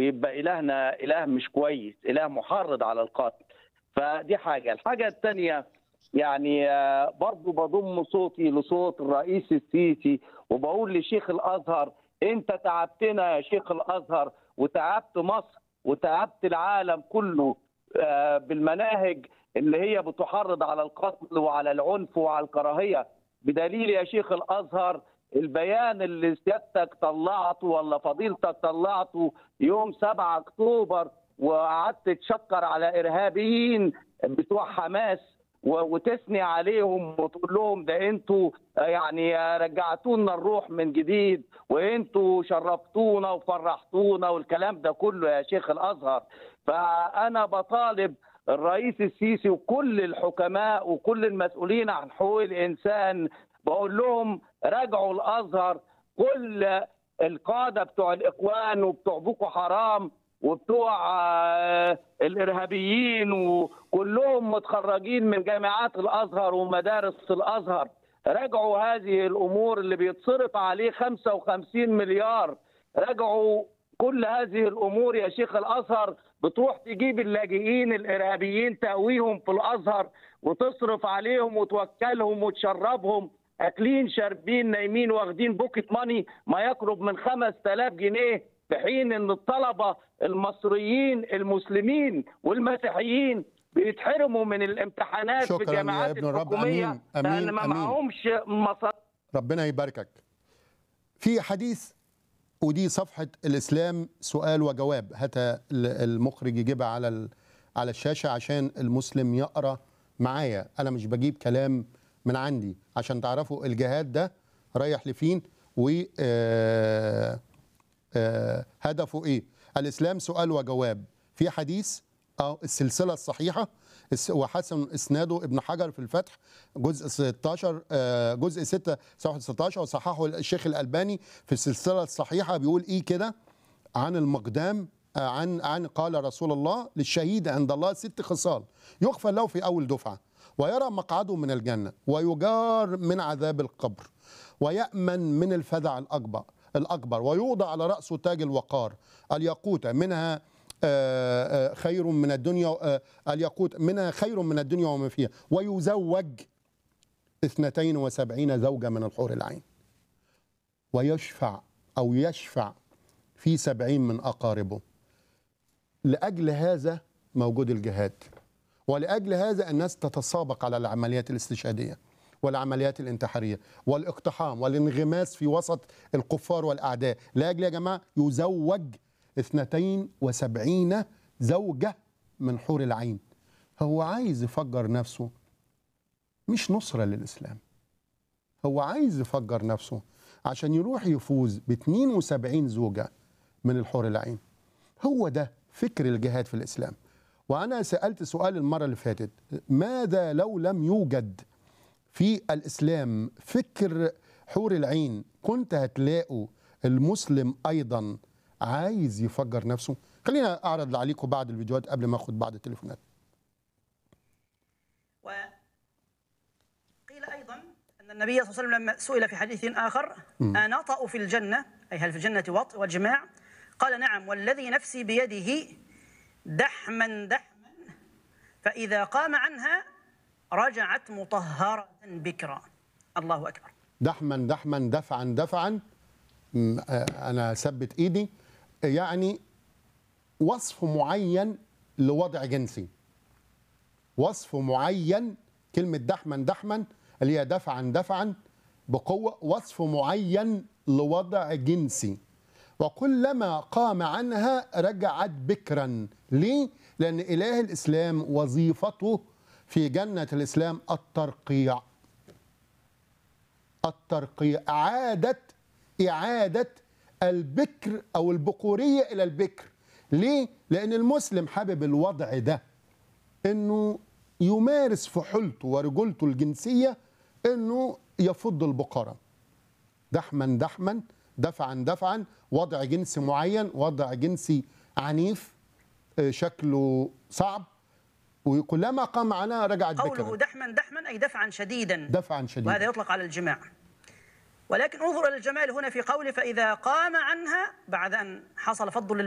يبقى الهنا اله مش كويس اله محرض على القتل فدي حاجه الحاجه الثانيه يعني آه، برضو بضم صوتي لصوت الرئيس السيسي وبقول لشيخ الازهر انت تعبتنا يا شيخ الازهر وتعبت مصر وتعبت العالم كله آه، بالمناهج اللي هي بتحرض على القتل وعلى العنف وعلى الكراهيه بدليل يا شيخ الازهر البيان اللي سيادتك طلعته ولا فضيلتك طلعته يوم 7 اكتوبر وقعدت تشكر على ارهابيين بتوع حماس و- وتثني عليهم وتقول لهم ده انتوا يعني رجعتونا الروح من جديد وانتوا شرفتونا وفرحتونا والكلام ده كله يا شيخ الازهر فانا بطالب الرئيس السيسي وكل الحكماء وكل المسؤولين عن حقوق الانسان بقول لهم راجعوا الازهر كل القاده بتوع الاخوان وبتوع بوكو حرام وبتوع آه، الارهابيين وكلهم متخرجين من جامعات الازهر ومدارس الازهر راجعوا هذه الامور اللي بيتصرف عليه 55 مليار راجعوا كل هذه الامور يا شيخ الازهر بتروح تجيب اللاجئين الارهابيين تقويهم في الازهر وتصرف عليهم وتوكلهم وتشربهم اكلين شاربين نايمين واخدين بوكيت ماني ما يقرب من 5000 جنيه في حين ان الطلبه المصريين المسلمين والمسيحيين بيتحرموا من الامتحانات في شكراً يا الجامعات ابن الرب. الحكوميه أمين. أمين. لان ما أمين. معهمش مصاريف ربنا يباركك في حديث ودي صفحة الإسلام سؤال وجواب هات ال- المخرج يجيبها على ال- على الشاشة عشان المسلم يقرأ معايا أنا مش بجيب كلام من عندي عشان تعرفوا الجهاد ده رايح لفين و آه، آه، هدفه إيه الإسلام سؤال وجواب في حديث أو السلسلة الصحيحة الس- وحسن إسناده ابن حجر في الفتح جزء 16 آه، جزء 6 صفحة 16 وصححه الشيخ الألباني في السلسلة الصحيحة بيقول إيه كده عن المقدام آه، عن عن قال رسول الله للشهيد عند الله ست خصال يغفر له في أول دفعة ويرى مقعده من الجنة ويجار من عذاب القبر ويأمن من الفزع الأكبر الأكبر ويوضع على رأسه تاج الوقار الياقوت منها آه، آه، خير من الدنيا آه، الياقوت منها خير من الدنيا وما فيها ويزوج اثنتين وسبعين زوجة من الحور العين ويشفع أو يشفع في سبعين من أقاربه لأجل هذا موجود الجهاد ولأجل هذا الناس تتسابق على العمليات الاستشهادية والعمليات الانتحارية والاقتحام والانغماس في وسط الكفار والأعداء لأجل يا جماعة يزوج اثنتين وسبعين زوجة من حور العين هو عايز يفجر نفسه مش نصرة للإسلام هو عايز يفجر نفسه عشان يروح يفوز ب 72 زوجة من الحور العين هو ده فكر الجهاد في الإسلام وأنا سألت سؤال المرة اللي فاتت ماذا لو لم يوجد في الإسلام فكر حور العين كنت هتلاقوا المسلم أيضا عايز يفجر نفسه خلينا أعرض عليكم بعض الفيديوهات قبل ما أخد بعض التليفونات وقيل أيضا أن النبي صلى الله عليه وسلم لما سئل في حديث آخر أنطأ في الجنة أي هل في الجنة وطء وجماع قال نعم والذي نفسي بيده دحما دحما فإذا قام عنها رجعت مطهرة بكرا الله أكبر دحما دحما دفعا دفعا م- آه، انا ثبت ايدي يعني وصف معين لوضع جنسي وصف معين كلمة دحما دحما اللي هي دفعا دفعا بقوة وصف معين لوضع جنسي وكلما قام عنها رجعت بكرا ليه؟ لأن إله الإسلام وظيفته في جنة الإسلام الترقيع الترقيع إعادة إعادة البكر أو البكورية إلى البكر ليه؟ لأن المسلم حابب الوضع ده إنه يمارس فحولته ورجولته الجنسية إنه يفض البقرة دحما دحما دفعا دفعا وضع جنسي معين وضع جنسي عنيف آه، شكله صعب وكلما قام عنها رجعت قوله بكرا دحما دحما أي دفعا شديدا دفعا شديدا وهذا يطلق على الجماع ولكن انظر إلى الجمال هنا في قوله فإذا قام عنها بعد أن حصل فضل